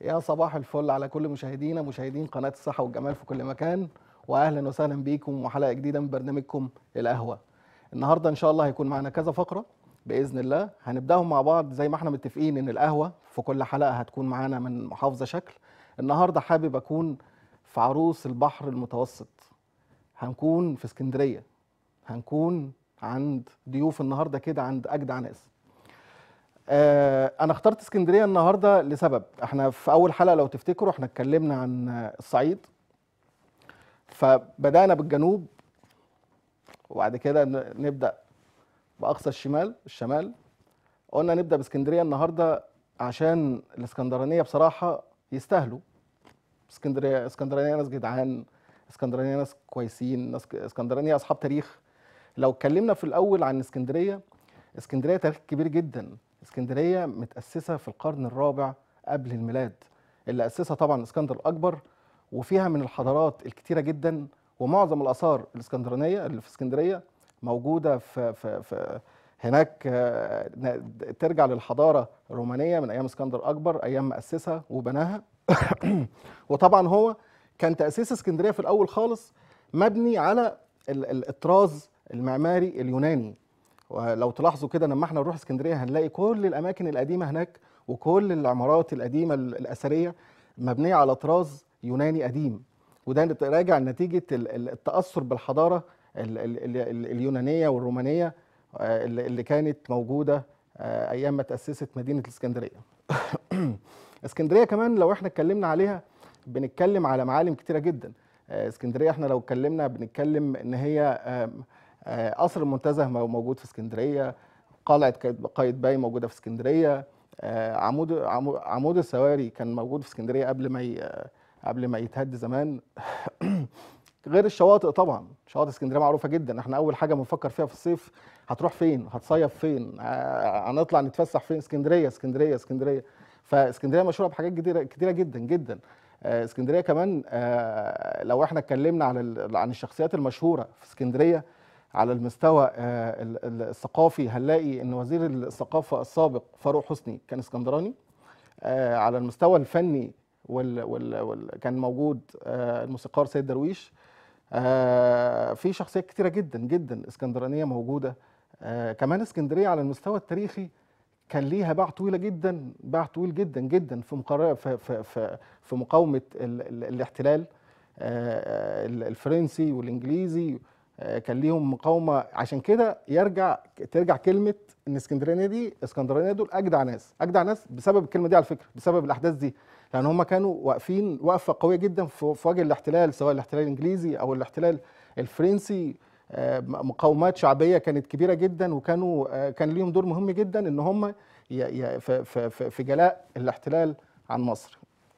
يا صباح الفل على كل مشاهدينا مشاهدين قناة الصحة والجمال في كل مكان وأهلا وسهلا بيكم وحلقة جديدة من برنامجكم القهوة النهاردة إن شاء الله هيكون معنا كذا فقرة بإذن الله هنبدأهم مع بعض زي ما احنا متفقين إن القهوة في كل حلقة هتكون معانا من محافظة شكل النهاردة حابب أكون في عروس البحر المتوسط هنكون في اسكندرية هنكون عند ضيوف النهارده كده عند أجدع ناس آه، انا اخترت اسكندريه النهارده لسبب احنا في اول حلقه لو تفتكروا احنا اتكلمنا عن الصعيد فبدانا بالجنوب وبعد كده ن- نبدا باقصى الشمال الشمال قلنا نبدا باسكندريه النهارده عشان الاسكندرانيه بصراحه يستاهلوا اسكندريه اسكندرانيه ناس جدعان اسكندرانيه ناس كويسين ناس اسكندرانيه اصحاب تاريخ لو اتكلمنا في الاول عن اسكندريه اسكندريه تاريخ كبير جدا اسكندريه متاسسه في القرن الرابع قبل الميلاد اللي اسسها طبعا اسكندر الاكبر وفيها من الحضارات الكتيره جدا ومعظم الاثار الاسكندرانيه اللي في اسكندريه موجوده في في, في هناك آه، ن- ترجع للحضاره الرومانيه من ايام اسكندر الاكبر ايام ما اسسها وبناها وطبعا هو كان تاسيس اسكندريه في الاول خالص مبني على ال- ال- الطراز المعماري اليوناني ولو تلاحظوا كده لما احنا نروح اسكندريه هنلاقي كل الاماكن القديمه هناك وكل العمارات القديمه ال- الاثريه مبنيه على طراز يوناني قديم وده نت- راجع نتيجه ال- ال- التاثر بالحضاره ال- ال- ال- ال- اليونانيه والرومانيه آه، اللي اللي كانت موجوده آه، ايام ما تاسست مدينه الاسكندريه اسكندريه كمان لو احنا اتكلمنا عليها بنتكلم على معالم كتيره جدا آه، اسكندريه احنا لو اتكلمنا بنتكلم ان هي آم، آه، قصر المنتزه مو- موجود في اسكندريه قلعه قايد- قايتباي موجوده في اسكندريه آه، عمود عمو- عمود السواري كان موجود في اسكندريه قبل ما ي- آه، قبل ما يتهد زمان غير الشواطئ طبعا شواطئ اسكندريه معروفه جدا احنا اول حاجه بنفكر فيها في الصيف هتروح فين هتصيف فين آه، هنطلع نتفسح فين اسكندريه اسكندريه اسكندريه فاسكندريه مشهوره بحاجات كتيره كتيره جدا جدا آه، اسكندريه كمان آه، لو احنا اتكلمنا على ال- عن الشخصيات المشهوره في اسكندريه على المستوى آه، ال- ال- الثقافي هنلاقي ان وزير الثقافه السابق فاروق حسني كان اسكندراني آه، على المستوى الفني وال وال وال كان موجود آه، الموسيقار سيد درويش آه، في شخصيات كتيره جدا جدا اسكندرانيه موجوده آه، كمان اسكندريه على المستوى التاريخي كان ليها باع طويله جدا باع طويل جدا جدا في مقارنه في في في, في مقاومه ال ال الاحتلال آه، ال- الفرنسي والانجليزي آه، كان ليهم مقاومه عشان كده يرجع ترجع كلمه ان اسكندرانيه دي اسكندرانيه دول اجدع ناس اجدع ناس بسبب الكلمه دي على فكره بسبب الاحداث دي لان هم كانوا واقفين وقفه قويه جدا في في وجه الاحتلال سواء الاحتلال الانجليزي او الاحتلال الفرنسي آه، مقاومات شعبيه كانت كبيره جدا وكانوا آه، كان ليهم دور مهم جدا ان هم ي- ي- في- في في- في جلاء الاحتلال عن مصر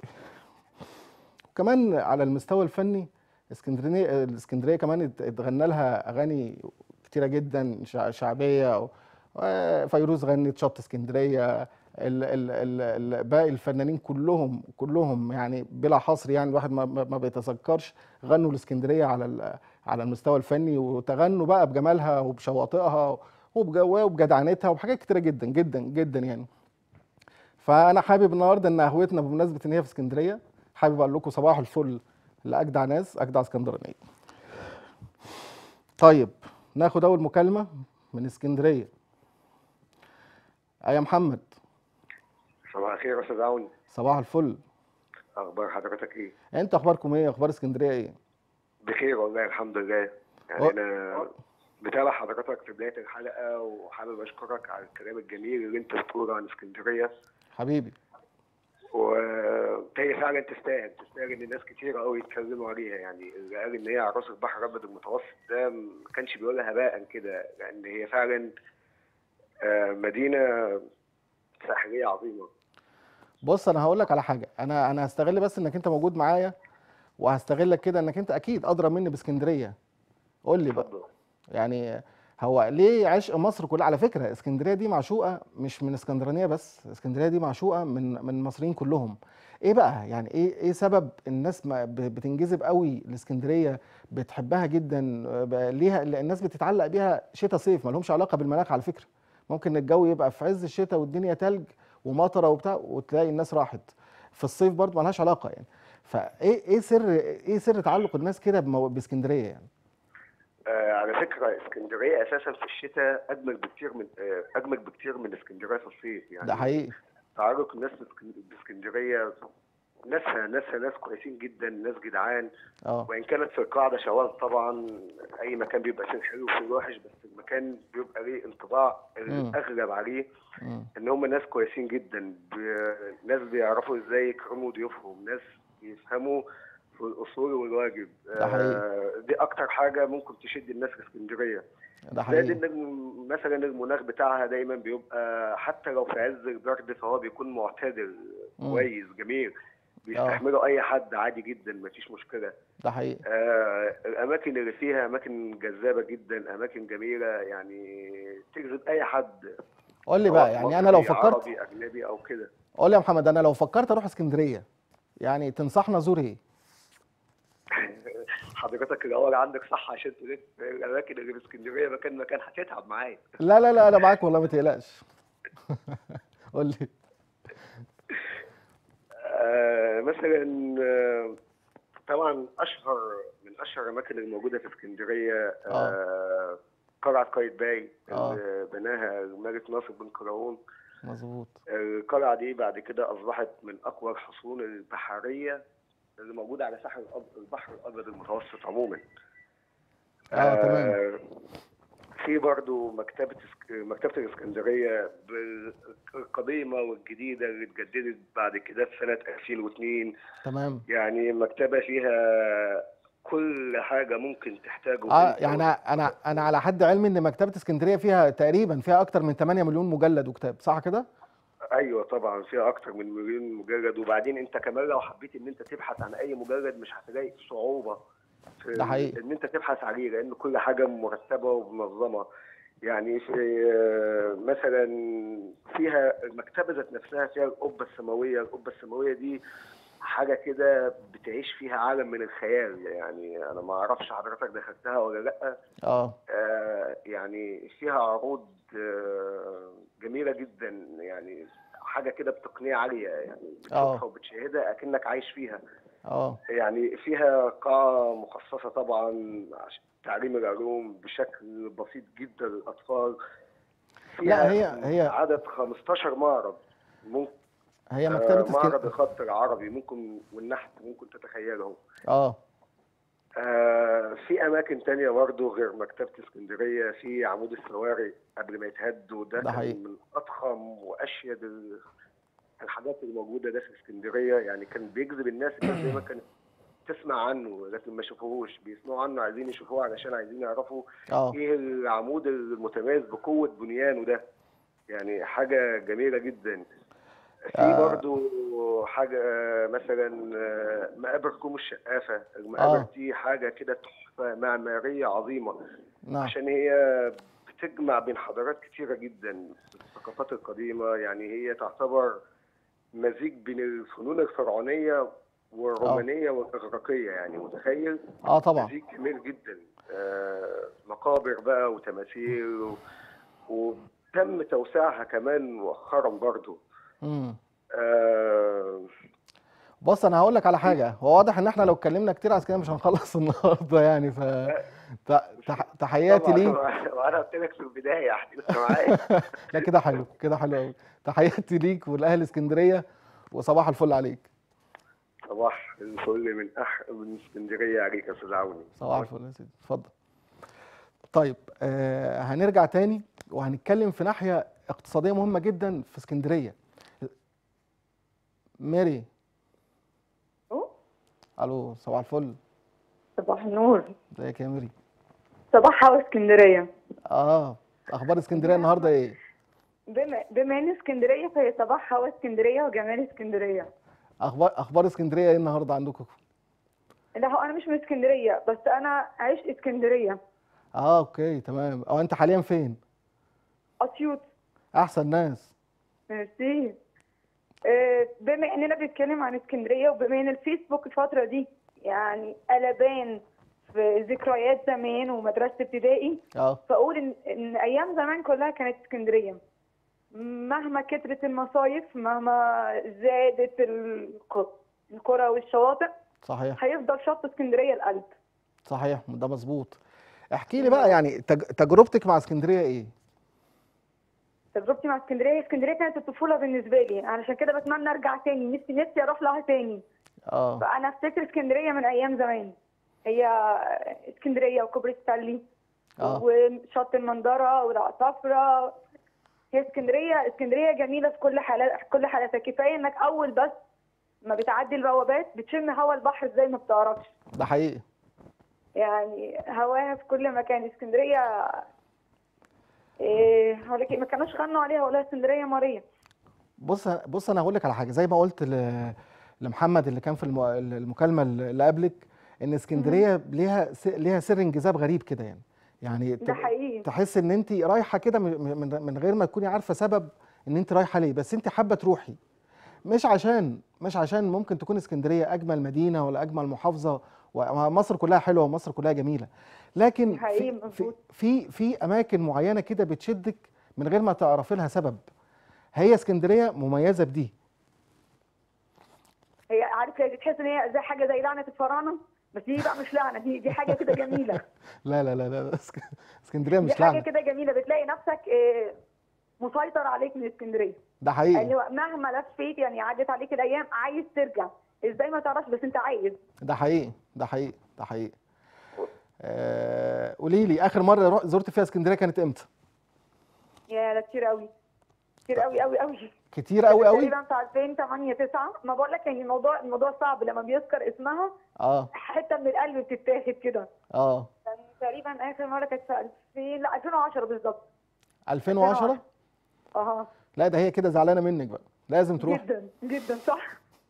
وكمان على المستوى الفني اسكندريه الاسكندريه كمان ات- اتغنى لها اغاني كتيره جدا شع- شعبيه و- فيروز غنت شط اسكندريه ال ال ال ال باقي الفنانين كلهم كلهم يعني بلا حصر يعني الواحد ما, ما ما بيتذكرش غنوا الاسكندريه على ال- على المستوى الفني وتغنوا بقى بجمالها وبشواطئها وبج- وبجدعنتها وبحاجات كتيره جدا جدا جدا يعني فانا حابب النهارده ان قهوتنا بمناسبه ان هي في اسكندريه حابب اقول لكم صباح الفل لاجدع ناس اجدع اسكندرانيه طيب ناخد اول مكالمه من اسكندريه يا محمد صباح الخير يا استاذ عون صباح الفل اخبار حضرتك ايه انت اخباركم ايه اخبار اسكندريه ايه بخير والله الحمد لله يعني أه. انا متابع حضرتك في بدايه الحلقه وحابب اشكرك على الكلام الجميل اللي انت بتقوله عن اسكندريه حبيبي وهي فعلا تستاهل تستاهل ان ناس كتير قوي يتكلموا عليها يعني اللي قال ان هي عروس البحر الابيض المتوسط ده ما كانش بيقولها هباء كده لان هي فعلا آه، مدينه ساحليه عظيمه بص انا هقول لك على حاجه انا انا هستغل بس انك انت موجود معايا وهستغلك كده انك انت اكيد ادرى مني باسكندريه قول لي بقى اتفضل يعني هو ليه عشق مصر كلها على فكره اسكندريه دي معشوقه مش من اسكندرانيه بس اسكندريه دي معشوقه من من المصريين كلهم ايه بقى يعني ايه ايه سبب الناس ما ب- بتنجذب قوي لاسكندريه بتحبها جدا آه، بقى ليها الناس بتتعلق بيها شتاء صيف ما لهمش علاقه بالمناخ على فكره ممكن الجو يبقى في عز الشتاء والدنيا تلج ومطره وبتاع وتلاقي الناس راحت في الصيف برضه ملهاش علاقه يعني فايه ايه سر ايه سر تعلق الناس كده بمو- باسكندريه يعني آه على فكره اسكندريه اساسا في الشتاء اجمل بكتير من آه اجمل بكتير من اسكندريه في الصيف يعني ده حقيقي تعرق الناس باسكن- باسكندريه ناسها ناسها ناس كويسين جدا ناس جدعان اه وان كانت في القاعده شواذ طبعا اي مكان بيبقى فيه الحلو وفيه الوحش بس المكان بيبقى ليه انطباع مم. الاغلب عليه مم. ان هم ناس كويسين جدا ب- ناس بيعرفوا ازاي يكرموا ضيوفهم ناس بيفهموا في الاصول والواجب ده حقيقي. آه، دي اكتر حاجه ممكن تشد الناس في اسكندريه ده زائد حقيقي ان الم- مثلا المناخ بتاعها دايما بيبقى حتى لو في عز البرد فهو بيكون معتدل مم. كويس جميل بيستحمله اي حد عادي جدا مفيش مشكله ده حقيقي آه الاماكن اللي فيها اماكن جذابه جدا اماكن جميله يعني تجذب اي حد قول لي بقى سواء يعني انا لو مصري، فكرت عربي اجنبي او كده قول لي يا محمد انا لو فكرت اروح اسكندريه يعني تنصحنا ازور ايه حضرتك الاول عندك صح عشان تلف الاماكن اللي في اسكندريه مكان مكان هتتعب معايا لا لا لا انا معاك والله ما تقلقش قول لي آه مثلا آه طبعا اشهر من اشهر الاماكن الموجوده في اسكندريه آه قلعه قايتباي آه. اللي بناها الملك ناصر بن قلاوون مظبوط القلعه دي بعد كده اصبحت من اقوى الحصون البحريه اللي موجوده على ساحل الأب- البحر الابيض المتوسط عموما اه تمام في برضو مكتبة اسك- مكتبة الإسكندرية القديمة والجديدة اللي اتجددت بعد كده في سنة 2002 تمام يعني مكتبة فيها كل حاجة ممكن تحتاجه اه أنت يعني انا انا على حد علمي ان مكتبه اسكندريه فيها تقريبا فيها اكتر من 8 مليون مجلد وكتاب صح كده ايوه طبعا فيها اكتر من مليون مجلد وبعدين انت كمان لو حبيت ان انت تبحث عن اي مجلد مش هتلاقي صعوبه في ده حقيقي. ان انت تبحث عليه لان كل حاجه مرتبه ومنظمه يعني في آه، مثلا فيها المكتبه ذات نفسها فيها القبه السماويه القبه السماويه دي حاجه كده بتعيش فيها عالم من الخيال يعني انا ما اعرفش حضرتك دخلتها ولا لا اه آه، يعني فيها عروض آه، جميلة جدا يعني حاجة كده بتقنية عالية يعني آه. بتشوفها وبتشاهدها أكنك عايش فيها اه يعني فيها قاعة مخصصة طبعا عشان تعليم العلوم بشكل بسيط جدا للأطفال لا، فيها هي- هي- عدد 15 معرض ممكن هي آه، مكتبه معرض اسكندريه الخط العربي ممكن والنحت ممكن تتخيله اه آه، في اماكن تانية برضه غير مكتبة اسكندرية في عمود السواري قبل ما يتهد وده ده حقيقي. كان من اضخم واشيد ال- الحاجات اللي موجودة ده في اسكندرية يعني كان بيجذب الناس الناس دايما كانت تسمع عنه لكن ما شافوهوش بيسمعوا عنه عايزين يشوفوه علشان عايزين يعرفوا اه ايه العمود المتميز بقوة بنيانه ده يعني حاجة جميلة جدا في آه. برضو حاجة مثلا آه، مقابر كوم الشقافة المقابر آه. دي حاجة كده تحفة معمارية عظيمة نعم عشان هي بتجمع بين حضارات كتيرة جدا الثقافات القديمة يعني هي تعتبر مزيج بين الفنون الفرعونية والرومانية والإغريقية يعني متخيل اه طبعا مزيج جميل جدا آه، مقابر بقى وتماثيل و... وتم توسيعها كمان مؤخرا برضو امم آه، بص انا هقول لك على حاجه هو واضح ان احنا لو اتكلمنا كتير عن كده مش هنخلص النهارده يعني ف ت- تح- تحياتي طبعا ليك وانا قلت لك في البدايه احنا لسه معايا لا كده حلو كده حلو قوي تحياتي ليك والاهل اسكندريه وصباح الفل عليك صباح الفل من أح... من اسكندريه عليك يا استاذ عوني صباح الفل يا سيدي اتفضل طيب آه هنرجع تاني وهنتكلم في ناحيه اقتصاديه مهمه جدا في اسكندريه ميري ألو؟ الو صباح الفل صباح النور ازيك يا ميري صباح هوا اسكندريه اه اخبار اسكندريه النهارده ايه بما بما ان اسكندريه فهي صباح هوا اسكندريه وجمال اسكندريه اخبار اخبار اسكندريه ايه النهارده عندكم لا هو انا مش من اسكندريه بس انا عشت اسكندريه اه اوكي تمام او انت حاليا فين اسيوط احسن ناس ميرسي آه، بما اننا بنتكلم عن اسكندريه وبما ان الفيسبوك الفتره دي يعني قلبان في ذكريات زمان ومدرسه ابتدائي اه فاقول ان ان ايام زمان كلها كانت اسكندريه مهما كترت المصايف مهما زادت الق- القرى والشواطئ صحيح هيفضل شط اسكندريه القلب صحيح ده مظبوط احكي لي بقى يعني تج... تجربتك مع اسكندريه ايه تجربتي مع اسكندريه اسكندريه كانت الطفوله بالنسبه لي علشان كده بتمنى ارجع تاني نفسي نفسي اروح لها تاني اه فانا افتكر اسكندريه من ايام زمان هي اسكندريه وكوبري ستانلي اه وشط المندره والعصافره هي اسكندريه اسكندريه جميله في كل حالات في كل حالاتها كفايه انك اول بس ما بتعدي البوابات بتشم هوا البحر ازاي ما بتعرفش ده حقيقي يعني هواها في كل مكان اسكندريه إيه هقول لك إيه، ما كانوش غنوا عليها ولا اسكندريه ماريه بص بص انا هقول لك على حاجه زي ما قلت ل... لمحمد اللي كان في الم... المكالمه اللي قبلك ان اسكندريه ليها س... ليها سر انجذاب غريب كده يعني يعني ده تبقى- حقيقي تحس ان انت رايحه كده من من- من غير ما تكوني عارفه سبب ان انت رايحه ليه بس انت حابه تروحي مش عشان مش عشان ممكن تكون اسكندريه اجمل مدينه ولا اجمل محافظه ومصر كلها حلوه ومصر كلها جميله لكن حقيقي في في مظبوط. في, في اماكن معينه كده بتشدك من غير ما تعرفي لها سبب هي اسكندريه مميزه بدي هي عارف هي تحس ان هي زي حاجه زي لعنه الفراعنه بس دي بقى مش لعنه دي دي حاجه كده جميله لا لا لا لا اسك- اسكندريه دي مش حاجه لعنه كده جميله بتلاقي نفسك إيه، مسيطر عليك من اسكندريه ده يعني حقيقي مهما لفيت يعني عدت عليك الايام عايز ترجع ازاي ما تعرفش بس انت عايز ده حقيقي ده حقيقي ده حقيقي آه، قولي لي اخر مره رو- زرت فيها اسكندريه كانت امتى يا ده كتير قوي كتير قوي قوي قوي كتير قوي قوي تقريبا في 2008 9 ما بقول لك يعني الموضوع الموضوع صعب لما بيذكر اسمها اه حته من القلب بتتاخد كده اه كان تقريبا اخر مره كانت في 2000 لا 2010 بالظبط 2010 اها لا ده هي كده زعلانه منك بقى لازم تروح جدا جدا صح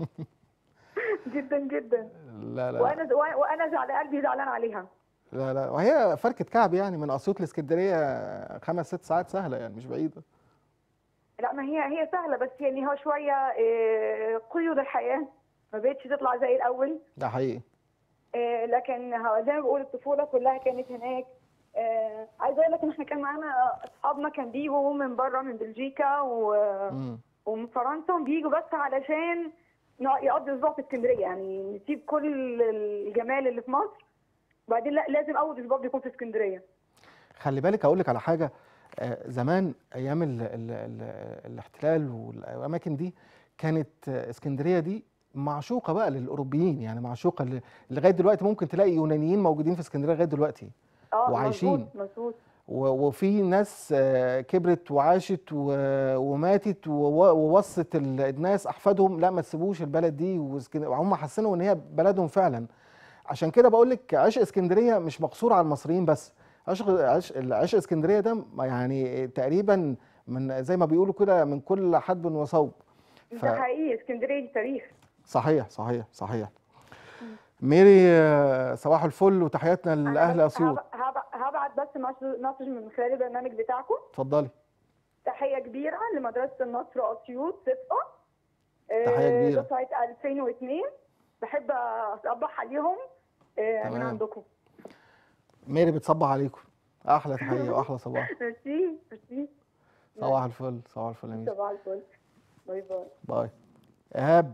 جدا جدا لا لا وانا وانا زعل قلبي زعلان عليها لا لا وهي فركه كعب يعني من اسيوط لاسكندريه خمس ست ساعات سهله يعني مش بعيده لا ما هي هي سهله بس يعني هو شويه إيه، قيود الحياه ما بقتش تطلع زي الاول ده حقيقي إيه، لكن هو زي ما بقول الطفوله كلها كانت هناك إيه، عايزه اقول لك ان احنا كان معانا اصحابنا كان بيجوا من بره من بلجيكا و- امم ومن فرنسا بيجوا بس علشان ن- يقضوا اسبوع في اسكندريه يعني نسيب كل الجمال اللي في مصر وبعدين لا لازم اول اسبوع بيكون في اسكندريه خلي بالك اقول لك على حاجه آه، زمان ايام ال ال ال الاحتلال والاماكن دي كانت آه، اسكندريه دي معشوقه بقى للاوروبيين يعني معشوقه ل- لغايه دلوقتي ممكن تلاقي يونانيين موجودين في اسكندريه لغايه دلوقتي اه وعايشين. مظبوط مظبوط و- وفي ناس آه، كبرت وعاشت و- وماتت وو- ووصت ال- الناس احفادهم لا ما تسيبوش البلد دي واسكن- وهم حسنوا ان هي بلدهم فعلا عشان كده بقول لك عشق اسكندريه مش مقصور على المصريين بس عشق عشق عشق اسكندريه ده يعني تقريبا من زي ما بيقولوا كده من كل حدب وصوب ف- ده حقيقي اسكندريه دي تاريخ صحيح صحيح صحيح ميري آه، صباح الفل وتحياتنا أنا لاهل بس اسيوط هب- هب- هبعت بس مسج مسج من خلال البرنامج بتاعكم اتفضلي تحيه كبيره لمدرسه النصر اسيوط صفقه تحية كبيرة. دفعه 2002 بحب اصبح عليهم آه، من تمام. عندكم ميري بتصبح عليكم احلى تحيه واحلى صباح ميرسي ميرسي صباح الفل صباح الفل يا ميس صباح الفل باي باي باي ايهاب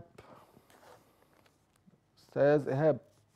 استاذ ايهاب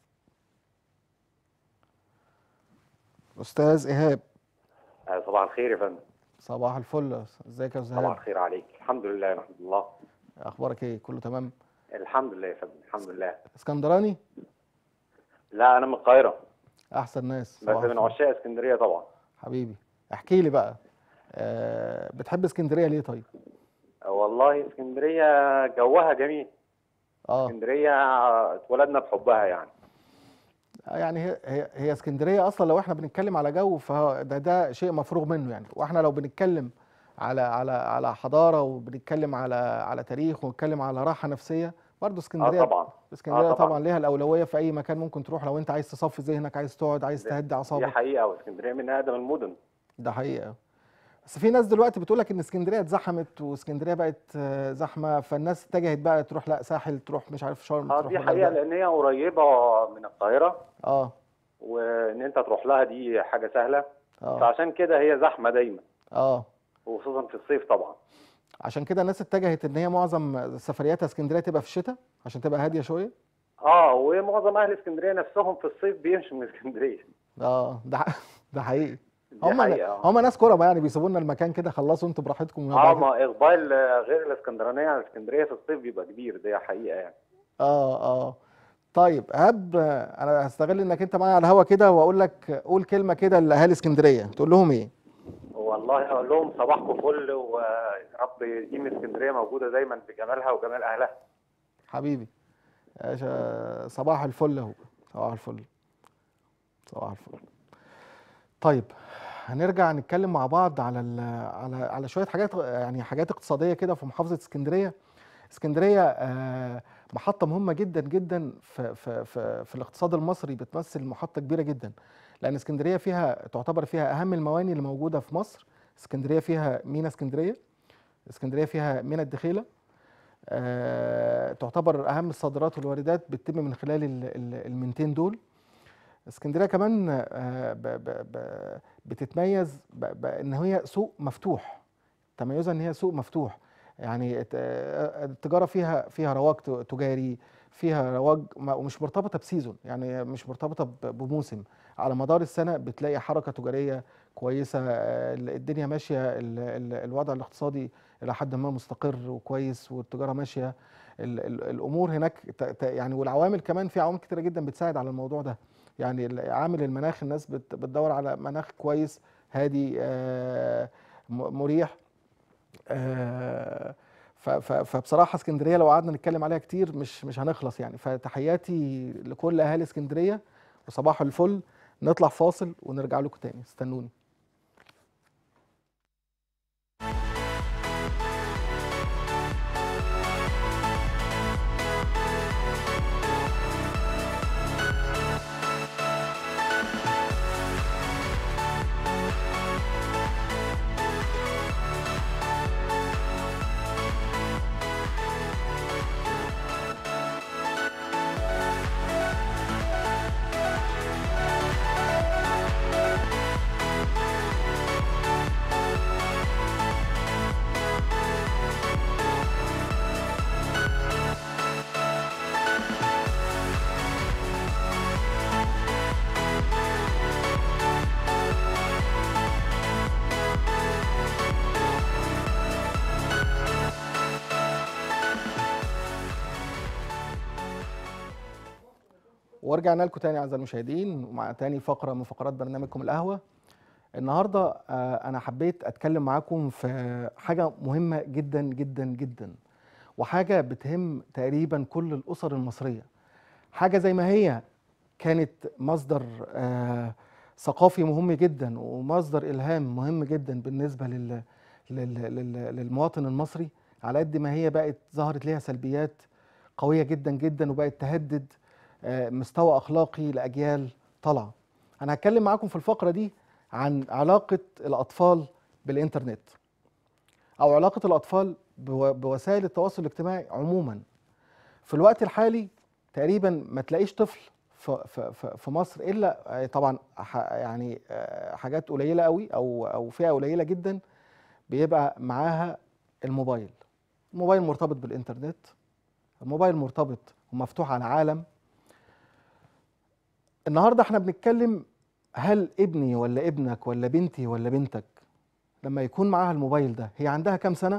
استاذ ايهاب آه، صباح الخير يا فندم صباح الفل ازيك يا استاذ صباح ايهاب الخير عليك الحمد لله نحمد الله اخبارك ايه كله تمام الحمد لله يا فندم الحمد لله اسكندراني لا انا من القاهره احسن ناس بس صباح من الفل. عشاق اسكندريه طبعا حبيبي احكي لي بقى أه بتحب اسكندريه ليه طيب آه، والله اسكندريه جوها جميل اه اسكندريه آه، اتولدنا بحبها يعني يعني هي هي هي اسكندريه اصلا لو احنا بنتكلم على جو فده ده شيء مفروغ منه يعني واحنا لو بنتكلم على على على حضاره وبنتكلم على على تاريخ ونتكلم على راحه نفسيه برضه اه اسكندريه طبعا اسكندريه آه طبعا. طبعاً. ليها الاولويه في اي مكان ممكن تروح لو انت عايز تصفي ذهنك عايز تقعد عايز دي- تهدي دي اعصابك حقيقه واسكندريه من اقدم المدن ده حقيقه بس في ناس دلوقتي بتقول لك ان اسكندريه اتزحمت واسكندريه بقت آه، زحمه فالناس اتجهت بقى تروح لا ساحل تروح مش عارف شرم اه تروح دي حقيقه الغردقة. لان هي قريبه من القاهره اه وان انت تروح لها دي حاجه سهله اه فعشان كده هي زحمه دايما اه وخصوصا في الصيف طبعا عشان كده الناس اتجهت ان هي معظم سفرياتها اسكندريه تبقى في الشتاء عشان تبقى هاديه شويه اه ومعظم اهل اسكندريه نفسهم في الصيف بيمشوا من اسكندريه اه ده ح- ده حقيقي دي هم حقيقة آه. هم ناس كرم يعني بيسيبوا لنا المكان كده خلصوا انتوا براحتكم اه ما اقبال آه، غير الاسكندرانيه على اسكندريه في الصيف بيبقى كبير دي حقيقه يعني اه اه طيب هب انا هستغل انك انت معايا على الهوا كده واقول لك قول كلمه كده لاهالي اسكندريه تقول لهم ايه والله اقول لهم صباحكم فل ويا رب يديم اسكندريه موجوده دايما بجمالها وجمال اهلها حبيبي يا باشا صباح الفل اهو صباح الفل صباح الفل طيب هنرجع نتكلم مع بعض على ال على على شويه حاجات يعني حاجات اقتصاديه كده في محافظه اسكندريه اسكندريه آه، محطه مهمه جدا جدا في في في, في الاقتصاد المصري بتمثل محطه كبيره جدا لان اسكندريه فيها تعتبر فيها اهم المواني اللي موجوده في مصر اسكندريه فيها مينا اسكندريه اسكندريه فيها مينا الدخيله آه، تعتبر اهم الصادرات والواردات بتتم من خلال ال- ال- المنتين دول اسكندريه كمان آه، ب- ب- ب- بتتميز ب- بان هي سوق مفتوح تميزها ان هي سوق مفتوح يعني الت- آه، التجاره فيها فيها رواج ت- تجاري فيها رواج ما- ومش مرتبطه بسيزون يعني مش مرتبطه ب- بموسم على مدار السنه بتلاقي حركه تجاريه كويسه آه، الدنيا ماشيه ال- ال- الوضع الاقتصادي الى حد ما مستقر وكويس والتجاره ماشيه ال- ال- الامور هناك ت- ت- يعني والعوامل كمان في عوامل كتيره جدا بتساعد على الموضوع ده يعني ال- عامل المناخ الناس بت- بتدور على مناخ كويس هادي آه، م- مريح آه، ف- ف- فبصراحه اسكندريه لو قعدنا نتكلم عليها كتير مش مش هنخلص يعني فتحياتي لكل اهالي اسكندريه وصباح الفل نطلع فاصل ونرجع لكم تاني استنوني ورجعنا لكم تاني اعزائي المشاهدين ومع تاني فقره من فقرات برنامجكم القهوه النهارده آه، انا حبيت اتكلم معاكم في حاجه مهمه جدا جدا جدا وحاجه بتهم تقريبا كل الاسر المصريه حاجه زي ما هي كانت مصدر آه، ثقافي مهم جدا ومصدر الهام مهم جدا بالنسبه لل لل- لل- للمواطن المصري على قد ما هي بقت ظهرت ليها سلبيات قويه جدا جدا وبقت تهدد آه، مستوى اخلاقي لاجيال طالعه انا هتكلم معاكم في الفقره دي عن علاقه الاطفال بالانترنت او علاقه الاطفال بو- بوسائل التواصل الاجتماعي عموما في الوقت الحالي تقريبا ما تلاقيش طفل في في في- في مصر الا آه، طبعا ح- يعني آه، حاجات قليله قوي او او فئه قليله جدا بيبقى معاها الموبايل الموبايل مرتبط بالانترنت الموبايل مرتبط ومفتوح على عالم النهارده احنا بنتكلم هل ابني ولا ابنك ولا بنتي ولا بنتك لما يكون معاها الموبايل ده هي عندها كام سنة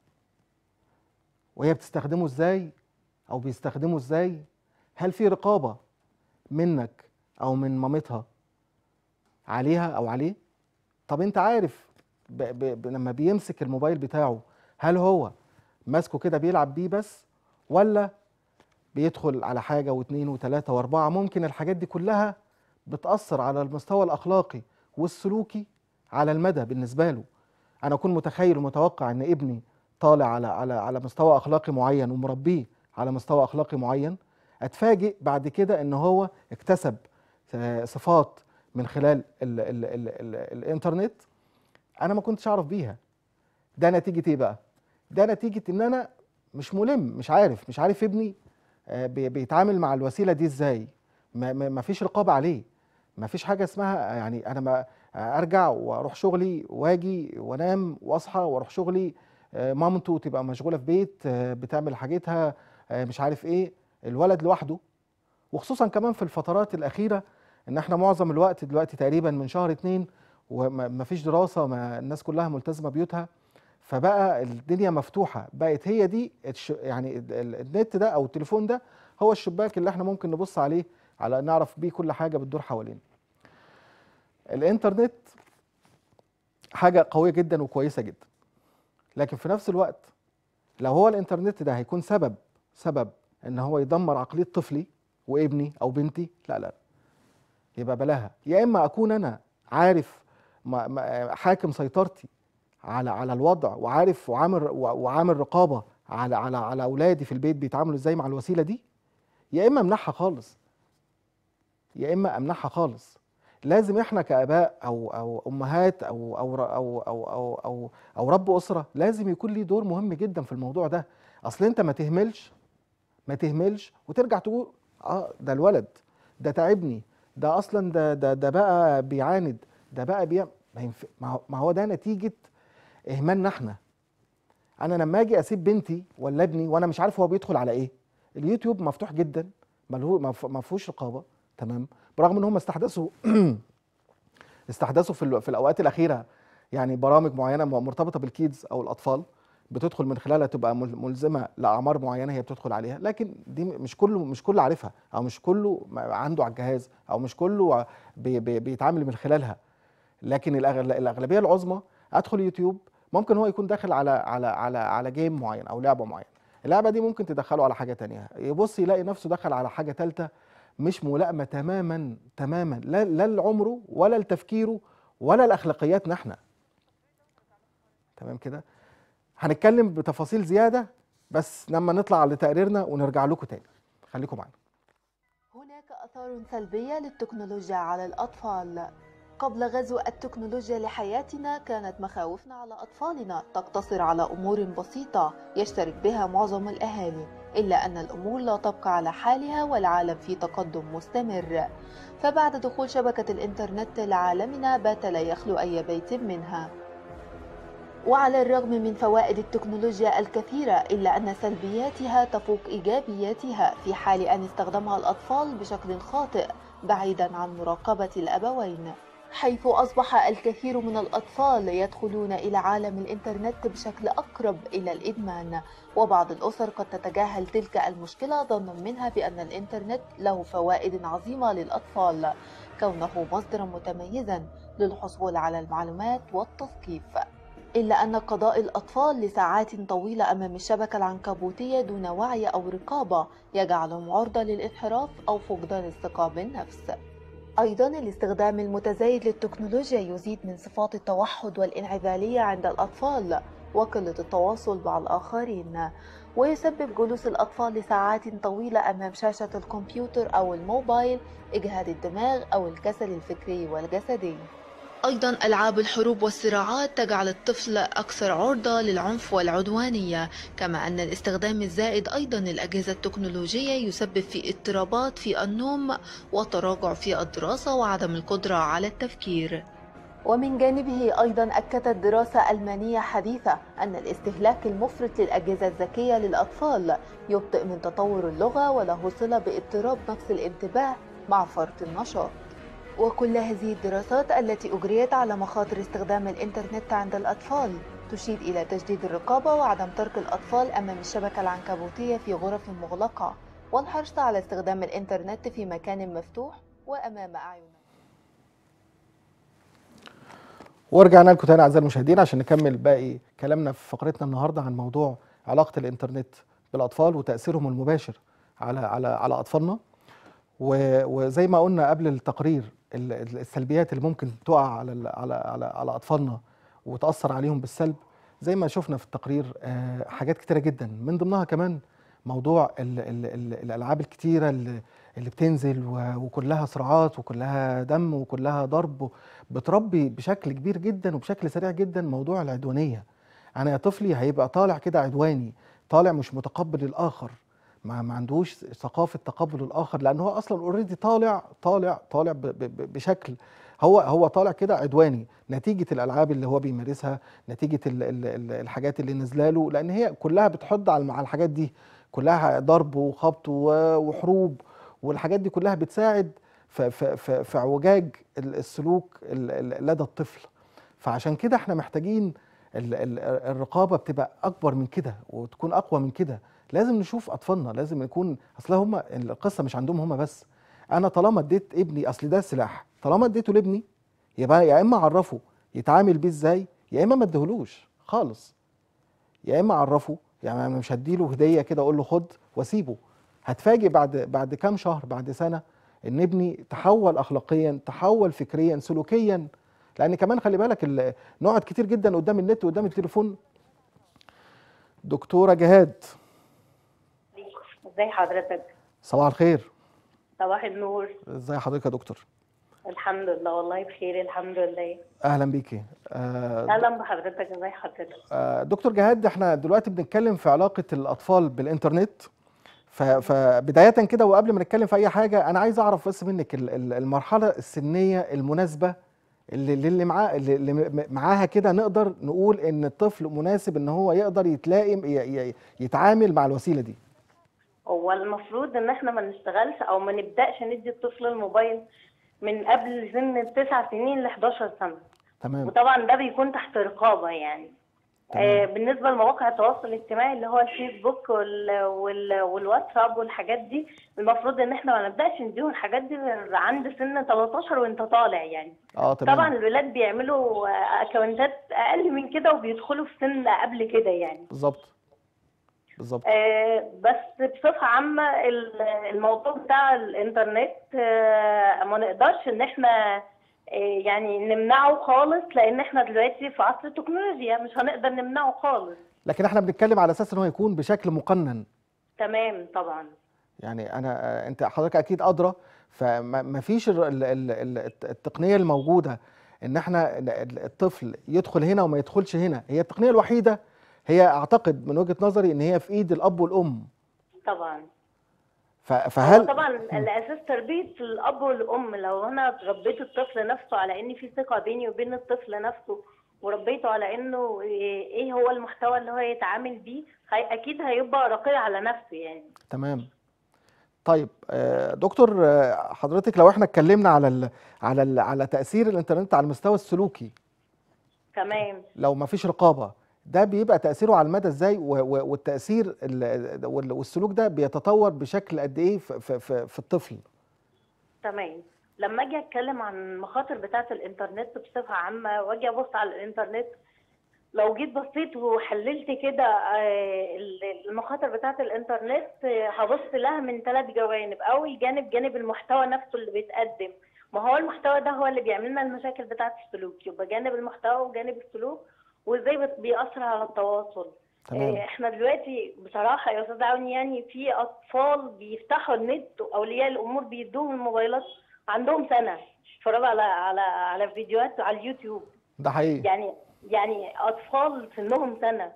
وهي بتستخدمه ازاي او بيستخدمه ازاي هل في رقابة منك او من مامتها عليها او عليه طب انت عارف ب ب ب لما بيمسك الموبايل بتاعه هل هو ماسكه كده بيلعب بيه بس ولا بيدخل على حاجة واثنين وثلاثة واربعة ممكن الحاجات دي كلها بتأثر على المستوى الأخلاقي والسلوكي على المدى بالنسبة له أنا أكون متخيل ومتوقع إن ابني طالع على على على مستوى أخلاقي معين ومربيه على مستوى أخلاقي معين أتفاجئ بعد كده إن هو اكتسب آه، صفات من خلال ال ال ال ال الإنترنت أنا ما كنتش أعرف بيها ده نتيجة إيه بقى؟ ده نتيجة إن أنا مش ملم مش عارف مش عارف ابني آه، بي- بيتعامل مع الوسيله دي ازاي ما, ما ما فيش رقابه عليه ما فيش حاجه اسمها يعني انا ما آه، ارجع واروح شغلي واجي وانام واصحى واروح شغلي آه، مامته تبقى مشغوله في بيت آه، بتعمل حاجتها آه، مش عارف ايه الولد لوحده وخصوصا كمان في الفترات الاخيره ان احنا معظم الوقت دلوقتي تقريبا من شهر اتنين وما فيش دراسه ما الناس كلها ملتزمه بيوتها فبقى الدنيا مفتوحه بقت هي دي الش- يعني ال- ال- النت ده او التليفون ده هو الشباك اللي احنا ممكن نبص عليه على نعرف بيه كل حاجه بتدور حوالينا الانترنت حاجه قويه جدا وكويسه جدا لكن في نفس الوقت لو هو الانترنت ده هيكون سبب سبب ان هو يدمر عقليه طفلي وابني او بنتي لا لا يبقى بلاها يا اما اكون انا عارف ما ما حاكم سيطرتي على على الوضع وعارف وعامل وعامل رقابه على على على اولادي في البيت بيتعاملوا ازاي مع الوسيله دي يا اما امنعها خالص يا اما امنعها خالص لازم احنا كاباء او او امهات او او ر- او او او او, أو رب اسره لازم يكون ليه دور مهم جدا في الموضوع ده اصل انت ما تهملش ما تهملش وترجع تقول اه ده الولد ده تعبني ده اصلا ده ده ده بقى بيعاند ده بقى بيعمل ما, ينف... ما, هو- ما هو ده نتيجه اهمالنا احنا انا لما اجي اسيب بنتي ولا ابني وانا مش عارف هو بيدخل على ايه اليوتيوب مفتوح جدا ملهو ما ف- ما فيهوش رقابه تمام برغم ان هم استحدثوا استحدثوا في, ال- في الاوقات الاخيره يعني برامج معينه م- مرتبطه بالكيدز او الاطفال بتدخل من خلالها تبقى مل- ملزمه لاعمار معينه هي بتدخل عليها لكن دي م- مش كله مش كله عارفها او مش كله م- عنده على الجهاز او مش كله ع- بي بي بيتعامل من خلالها لكن الأغل- الاغلبيه العظمى ادخل يوتيوب ممكن هو يكون داخل على على على على جيم معين او لعبه معينه اللعبه دي ممكن تدخله على حاجه تانية يبص يلاقي نفسه دخل على حاجه ثالثه مش ملائمه تماما تماما لا لا لعمره ولا لتفكيره ولا لاخلاقياتنا احنا تمام كده هنتكلم بتفاصيل زياده بس لما نطلع لتقريرنا ونرجع لكم تاني خليكم معانا هناك آثار سلبية للتكنولوجيا على الأطفال قبل غزو التكنولوجيا لحياتنا كانت مخاوفنا على أطفالنا تقتصر على أمور بسيطة يشترك بها معظم الأهالي إلا أن الأمور لا تبقى على حالها والعالم في تقدم مستمر فبعد دخول شبكة الإنترنت لعالمنا بات لا يخلو أي بيت منها وعلى الرغم من فوائد التكنولوجيا الكثيرة إلا أن سلبياتها تفوق إيجابياتها في حال أن استخدمها الأطفال بشكل خاطئ بعيدا عن مراقبة الأبوين حيث أصبح الكثير من الأطفال يدخلون إلى عالم الإنترنت بشكل أقرب إلى الإدمان وبعض الأسر قد تتجاهل تلك المشكلة ظنا منها بأن الإنترنت له فوائد عظيمة للأطفال كونه مصدرا متميزا للحصول على المعلومات والتثقيف إلا أن قضاء الأطفال لساعات طويلة أمام الشبكة العنكبوتية دون وعي أو رقابة يجعلهم عرضة للانحراف أو فقدان الثقة بالنفس. أيضا الاستخدام المتزايد للتكنولوجيا يزيد من صفات التوحد والانعزالية عند الأطفال وقلة التواصل مع الآخرين ويسبب جلوس الأطفال لساعات طويلة أمام شاشة الكمبيوتر أو الموبايل إجهاد الدماغ أو الكسل الفكري والجسدي أيضا ألعاب الحروب والصراعات تجعل الطفل أكثر عرضة للعنف والعدوانية كما أن الاستخدام الزائد أيضا للأجهزة التكنولوجية يسبب في اضطرابات في النوم وتراجع في الدراسة وعدم القدرة على التفكير ومن جانبه أيضا أكدت دراسة ألمانية حديثة أن الاستهلاك المفرط للأجهزة الذكية للأطفال يبطئ من تطور اللغة وله صلة باضطراب نقص الانتباه مع فرط النشاط وكل هذه الدراسات التي أجريت على مخاطر استخدام الإنترنت عند الأطفال تشير إلى تجديد الرقابة وعدم ترك الأطفال أمام الشبكة العنكبوتية في غرف مغلقة والحرص على استخدام الإنترنت في مكان مفتوح وأمام أعينهم ورجعنا لكم تاني اعزائي المشاهدين عشان نكمل باقي كلامنا في فقرتنا النهارده عن موضوع علاقه الانترنت بالاطفال وتاثيرهم المباشر على على على اطفالنا و- وزي ما قلنا قبل التقرير ال- ال- السلبيات اللي ممكن تقع على ال- على على, على اطفالنا وتاثر عليهم بالسلب زي ما شفنا في التقرير آه، حاجات كتيره جدا من ضمنها كمان موضوع ال ال ال الالعاب الكتيره اللي, اللي بتنزل و- وكلها صراعات وكلها دم وكلها ضرب بتربي بشكل كبير جدا وبشكل سريع جدا موضوع العدوانيه انا يا طفلي هيبقى طالع كده عدواني طالع مش متقبل الاخر ما, ما عندوش ثقافه تقبل الاخر لان هو اصلا اوريدي طالع طالع طالع ب- ب- ب- بشكل هو هو طالع كده عدواني نتيجه الالعاب اللي هو بيمارسها نتيجه ال ال ال الحاجات اللي نازله له لان هي كلها بتحض على على الحاجات دي كلها ضرب وخبط و- وحروب والحاجات دي كلها بتساعد في في في, في اعوجاج ال- السلوك ال- ال- لدى الطفل فعشان كده احنا محتاجين ال- ال- الرقابه بتبقى اكبر من كده وتكون اقوى من كده لازم نشوف اطفالنا لازم نكون اصل هم القصه مش عندهم هم بس انا طالما اديت ابني اصل ده سلاح طالما اديته لابني يبقى يا اما اعرفه يتعامل بيه ازاي يا اما ما اديهولوش خالص يا اما اعرفه يعني انا مش هديله هديه كده اقول له خد واسيبه هتفاجئ بعد بعد كام شهر بعد سنه ان ابني تحول اخلاقيا تحول فكريا سلوكيا لان كمان خلي بالك ال- نقعد كتير جدا قدام النت وقدام التليفون دكتوره جهاد ازي حضرتك صباح الخير صباح النور ازي حضرتك يا دكتور الحمد لله والله بخير الحمد لله اهلا بيكي آه اهلا بحضرتك ازي حضرتك آه، دكتور جهاد احنا دلوقتي بنتكلم في علاقة الأطفال بالإنترنت ف- فبداية كده وقبل ما نتكلم في أي حاجة أنا عايز أعرف بس منك ال- ال- المرحلة السنية المناسبة اللي اللي معاه اللي اللي م- معاها كده نقدر نقول إن الطفل مناسب إن هو يقدر يتلائم ي- ي- يتعامل مع الوسيلة دي هو المفروض ان احنا ما نشتغلش او ما نبداش ندي الطفل الموبايل من قبل سن التسع سنين ل 11 سنه تمام وطبعا ده بيكون تحت رقابه يعني آه بالنسبه لمواقع التواصل الاجتماعي اللي هو الفيسبوك وال وال والواتساب والحاجات دي المفروض ان احنا ما نبداش نديهم الحاجات دي غير عند سن 13 وانت طالع يعني اه تمام طبعا الولاد بيعملوا آه، اكونتات اقل من كده وبيدخلوا في سن قبل كده يعني بالظبط بالظبط آه، بس بصفة عامة ال- الموضوع بتاع الإنترنت آه، ما نقدرش إن إحنا آه، يعني نمنعه خالص لأن إحنا دلوقتي في عصر التكنولوجيا مش هنقدر نمنعه خالص لكن احنا بنتكلم على أساس إن هو يكون بشكل مقنن تمام طبعا يعني انا آه، انت حضرتك اكيد ادرى فما فيش ال- ال- ال- ال- التقنيه الموجوده ان احنا ال- ال- الطفل يدخل هنا وما يدخلش هنا هي التقنيه الوحيده هي اعتقد من وجهه نظري ان هي في ايد الاب والام طبعا ف- هو فهل طبعا الأساس تربية الأب والأم لو أنا ربيت الطفل نفسه على إن في ثقة بيني وبين الطفل نفسه وربيته على إنه إيه هو المحتوى اللي هو يتعامل بيه هي أكيد هيبقى رقي على نفسه يعني تمام طيب آه، دكتور آه، حضرتك لو احنا اتكلمنا على ال على ال على تاثير الانترنت على المستوى السلوكي تمام لو ما فيش رقابه ده بيبقى تاثيره على المدى ازاي و- و- والتاثير ال- وال- والسلوك ده بيتطور بشكل قد ايه في, في, في, في الطفل تمام لما اجي اتكلم عن المخاطر بتاعه الانترنت بصفه عامه واجي ابص على الانترنت لو جيت بصيت وحللت كده آه، المخاطر بتاعه الانترنت آه، هبص لها من ثلاث جوانب اول جانب جانب المحتوى نفسه اللي بيتقدم ما هو المحتوى ده هو اللي بيعمل لنا المشاكل بتاعه السلوك يبقى جانب المحتوى وجانب السلوك وازاي بت- بيأثر على التواصل تمام آه، احنا دلوقتي بصراحة يا استاذ عوني يعني في اطفال بيفتحوا النت واولياء الامور بيدوهم الموبايلات عندهم سنة يتفرجوا على على على فيديوهات على اليوتيوب ده حقيقي يعني يعني اطفال سنهم سنة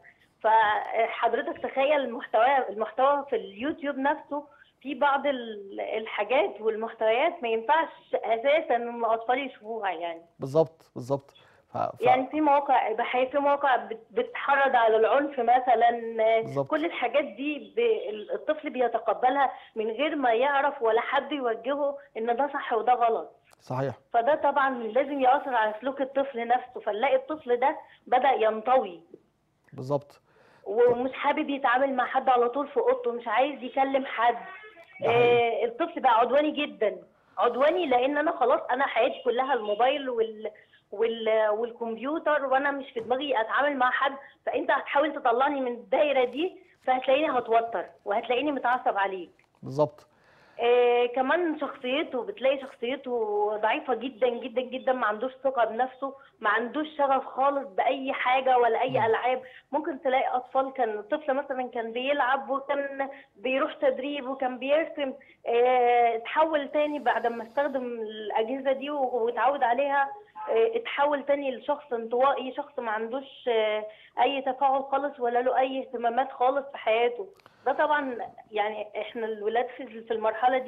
فحضرتك تخيل المحتوى المحتوى في اليوتيوب نفسه في بعض ال- الحاجات والمحتويات ما ينفعش اساسا ان الاطفال يشوفوها يعني بالظبط بالظبط ف... ف... يعني في مواقع اباحيه في مواقع بت- بتحرض على العنف مثلا بالظبط. كل الحاجات دي ب- الطفل بيتقبلها من غير ما يعرف ولا حد يوجهه ان ده صح وده غلط صحيح فده طبعا لازم يأثر على سلوك الطفل نفسه فنلاقي الطفل ده بدأ ينطوي بالظبط ومش حابب يتعامل مع حد على طول في اوضته مش عايز يكلم حد ده حقيقي. آه الطفل بقى عدواني جدا عدواني لان انا خلاص انا حياتي كلها الموبايل وال وال والكمبيوتر وانا مش في دماغي اتعامل مع حد فانت هتحاول تطلعني من الدايره دي فهتلاقيني هتوتر وهتلاقيني متعصب عليك بالظبط آه كمان شخصيته بتلاقي شخصيته ضعيفة جدا جدا جدا ما عندوش ثقة بنفسه ما عندوش شغف خالص بأي حاجة ولا أي مم. ألعاب ممكن تلاقي أطفال كان طفل مثلا كان بيلعب وكان بيروح تدريب وكان بيرسم آه اتحول تاني بعد ما استخدم الأجهزة دي و- واتعود عليها آه اتحول تاني لشخص انطوائي شخص ما عندوش آه أي تفاعل خالص ولا له أي اهتمامات خالص في حياته ده طبعا يعني احنا الولاد في في المرحله دي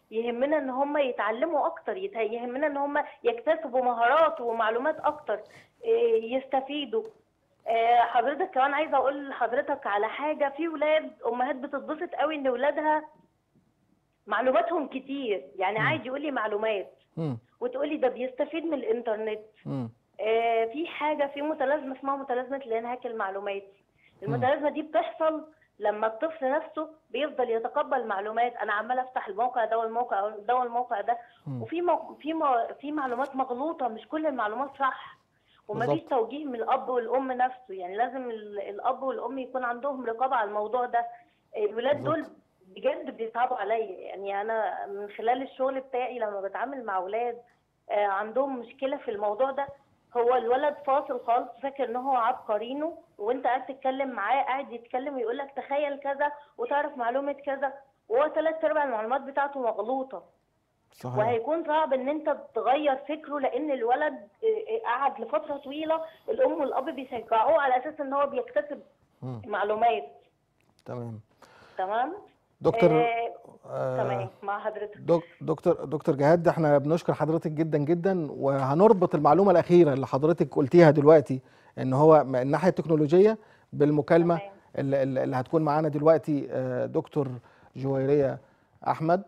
يهمنا ان هم يتعلموا اكتر يت- يهمنا ان هم يكتسبوا مهارات ومعلومات اكتر إيه، يستفيدوا آه، حضرتك كمان عايزه اقول لحضرتك على حاجه في ولاد امهات بتتبسط قوي ان ولادها معلوماتهم كتير يعني مم. عادي يقول لي معلومات مم. وتقولي ده بيستفيد من الانترنت مم. آه، في حاجه في متلازمه اسمها متلازمه الانهاك المعلوماتي المتلازمه دي بتحصل لما الطفل نفسه بيفضل يتقبل معلومات انا عمال افتح الموقع ده والموقع ده والموقع ده مم. وفي مو... في مو... في معلومات مغلوطه مش كل المعلومات صح ومفيش بالظبط. توجيه من الاب والام نفسه يعني لازم ال- الاب والام يكون عندهم رقابه على الموضوع ده الولاد دول بالظبط. بجد بيصعبوا عليا يعني انا من خلال الشغل بتاعي لما بتعامل مع اولاد آه، عندهم مشكله في الموضوع ده هو الولد فاصل خالص فاكر ان هو عبقرينه وانت قاعد تتكلم معاه قاعد يتكلم ويقول لك تخيل كذا وتعرف معلومه كذا وهو ثلاث ارباع المعلومات بتاعته مغلوطه صحيح وهيكون صعب ان انت تغير فكره لان الولد آه، آه، قعد لفتره طويله الام والاب بيشجعوه على اساس ان هو بيكتسب مم. معلومات تمام تمام دكتور آه آه، تمام مع حضرتك دك- دكتور دكتور جهاد احنا بنشكر حضرتك جدا جدا وهنربط المعلومه الاخيره اللي حضرتك قلتيها دلوقتي ان هو من الناحيه التكنولوجيه بالمكالمه تمام. اللي, اللي اللي هتكون معانا دلوقتي آه، دكتور جويريه احمد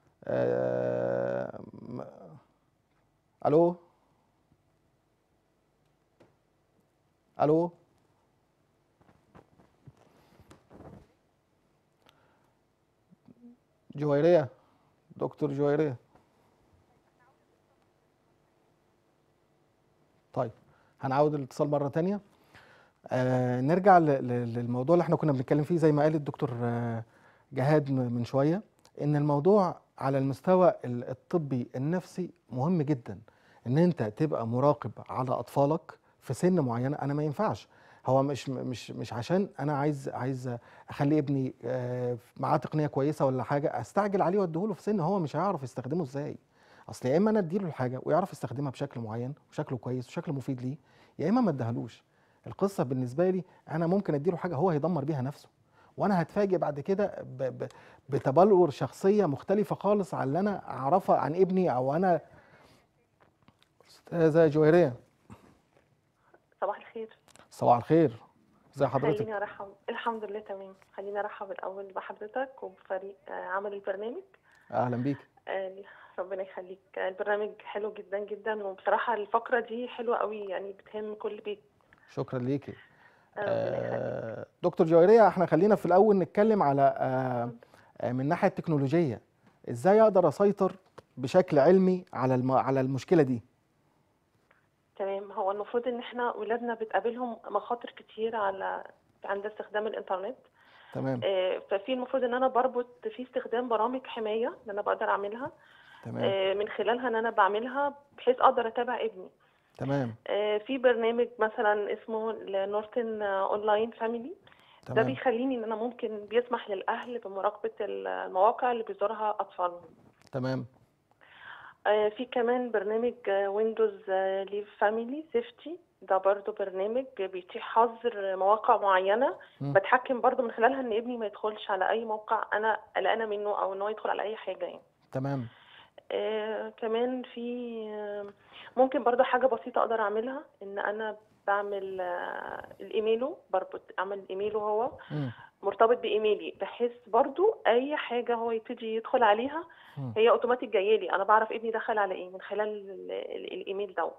آه، م- الو الو جويريه دكتور جويريه طيب هنعود الاتصال مرة تانية آه نرجع ل- ل- للموضوع اللي احنا كنا بنتكلم فيه زي ما قال الدكتور آه جهاد م- من شوية ان الموضوع على المستوى ال- الطبي النفسي مهم جدا ان انت تبقى مراقب على اطفالك في سن معينة انا ما ينفعش هو مش مش مش عشان انا عايز عايز اخلي ابني آه، معاه تقنيه كويسه ولا حاجه استعجل عليه واديهوله في سن هو مش هيعرف يستخدمه ازاي اصل يا اما انا اديله الحاجه ويعرف يستخدمها بشكل معين وشكله كويس وشكل مفيد ليه يا اما ما اديهالوش القصه بالنسبه لي انا ممكن اديله حاجه هو هيدمر بيها نفسه وانا هتفاجئ بعد كده ب- ب- بتبلور شخصيه مختلفه خالص عن اللي انا اعرفها عن ابني او انا استاذه جويريه صباح الخير صباح الخير ازي حضرتك خليني ارحب الحمد لله تمام خليني ارحب الاول بحضرتك وبفريق آه، عمل البرنامج اهلا بيك آه، ربنا يخليك آه، البرنامج حلو جدا جدا وبصراحه الفقره دي حلوه قوي يعني بتهم كل بيت شكرا ليكي آه، ربنا يخليك آه، دكتور جويرية احنا خلينا في الأول نتكلم على آه، آه، من الناحية التكنولوجية ازاي اقدر اسيطر بشكل علمي على الم... على المشكلة دي تمام هو المفروض ان احنا ولادنا بتقابلهم مخاطر كتير على عند استخدام الانترنت تمام آه، ففي المفروض ان انا بربط في استخدام برامج حمايه ان انا بقدر اعملها تمام آه، من خلالها ان انا بعملها بحيث اقدر اتابع ابني تمام آه، في برنامج مثلا اسمه نورتن اونلاين فاميلي ده تمام بيخليني ان انا ممكن بيسمح للاهل بمراقبه المواقع اللي بيزورها اطفالهم تمام آه، في كمان برنامج ويندوز ليف فاميلي سيفتي ده برضو برنامج بيتيح حظر مواقع معينة مم. بتحكم برضو من خلالها ان ابني ما يدخلش على اي موقع انا قلقانة منه او ان هو يدخل على اي حاجة يعني تمام آه كمان في آه ممكن برضو حاجة بسيطة أقدر أعملها إن أنا بعمل آه الإيميله بربط أعمل إيميله هو مم. مرتبط بإيميلي بحيث برضو أي حاجة هو يبتدي يدخل عليها مم. هي أوتوماتيك جاية لي أنا بعرف ابني دخل على إيه من خلال ال- ال- الإيميل دوت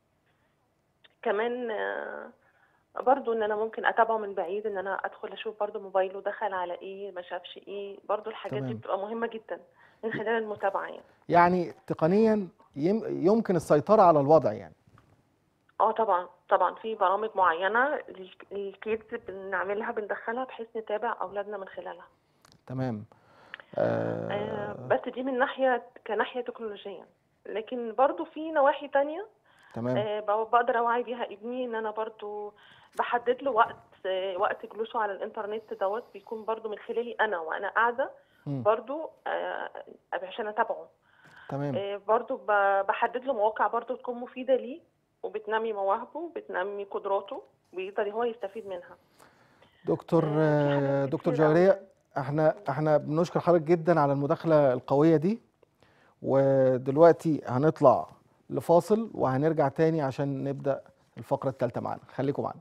كمان آه برضو ان انا ممكن اتابعه من بعيد ان انا ادخل اشوف برضو موبايله دخل على ايه ما شافش ايه برضو الحاجات دي تمام. بتبقى مهمة جدا من خلال المتابعة يعني يعني تقنيا يم... يمكن السيطرة على الوضع يعني اه طبعا طبعا في برامج معينة ال- الكيدز بنعملها بندخلها بحيث نتابع أولادنا من خلالها تمام آه آه... بس دي من ناحية كناحية تكنولوجية لكن برضو في نواحي تانية تمام آه ب- بقدر أوعي بيها ابني إن أنا برضو بحدد له وقت آه وقت جلوسه على الإنترنت دوت بيكون برضو من خلالي أنا وأنا قاعدة مم. برضو آه عشان أتابعه تمام آه، برضو ب- بحدد له مواقع برضو تكون مفيدة ليه وبتنمي مواهبه وبتنمي قدراته ويقدر هو يستفيد منها دكتور آه، في حاجات آه، دكتور كتير أوي جويرية يعني. احنا احنا بنشكر حضرتك جدا على المداخلة القوية دي ودلوقتي هنطلع لفاصل وهنرجع تاني عشان نبدا الفقره الثالثه معانا خليكم معانا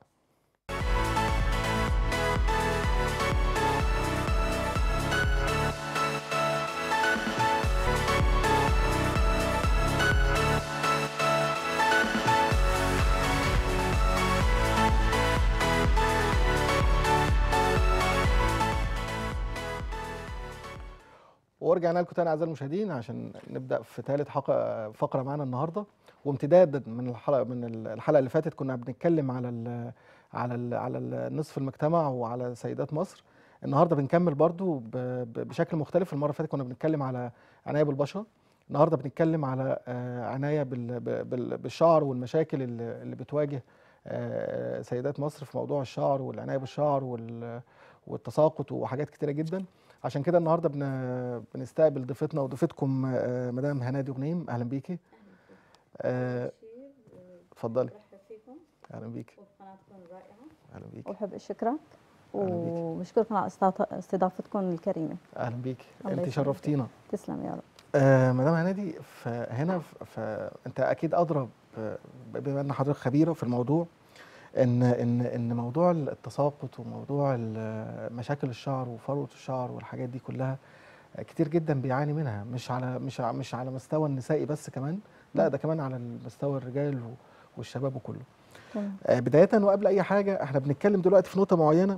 ورجعنا لكم تاني اعزائي المشاهدين عشان نبدا في ثالث حق- فقره معانا النهارده وامتدادا من الحلقه من الحلقه اللي فاتت كنا بنتكلم على ال على ال على ال نصف المجتمع وعلى سيدات مصر النهارده بنكمل برضو ب- ب- بشكل مختلف المره اللي فاتت كنا بنتكلم على عنايه بالبشره النهارده بنتكلم على آه، عنايه بال- ب- بال- بالشعر والمشاكل اللي اللي بتواجه آه، سيدات مصر في موضوع الشعر والعنايه بالشعر وال- والتساقط وحاجات كتيره جدا عشان كده النهارده بن... بنستقبل ضيفتنا وضيفتكم آه، مدام هنادي غنيم اهلا بيكي آه، اتفضلي اهلا بيكي اهلا بيكي وبحب اشكرك أهلا بيك. وبشكركم على استضاف- استضافتكم الكريمه اهلا بيكي الله انت يسلمك. شرفتينا تسلم يا رب آه مدام هنادي فهنا ف... ف... انت اكيد ادرى ب- بما ان حضرتك خبيره في الموضوع ان ان ان موضوع التساقط وموضوع ال- مشاكل الشعر وفروه الشعر والحاجات دي كلها كتير جدا بيعاني منها مش على مش ع- مش على مستوى النسائي بس كمان لا ده كمان على مستوى الرجال و- والشباب وكله تمام. آه، بدايه وقبل اي حاجه احنا بنتكلم دلوقتي في نقطه معينه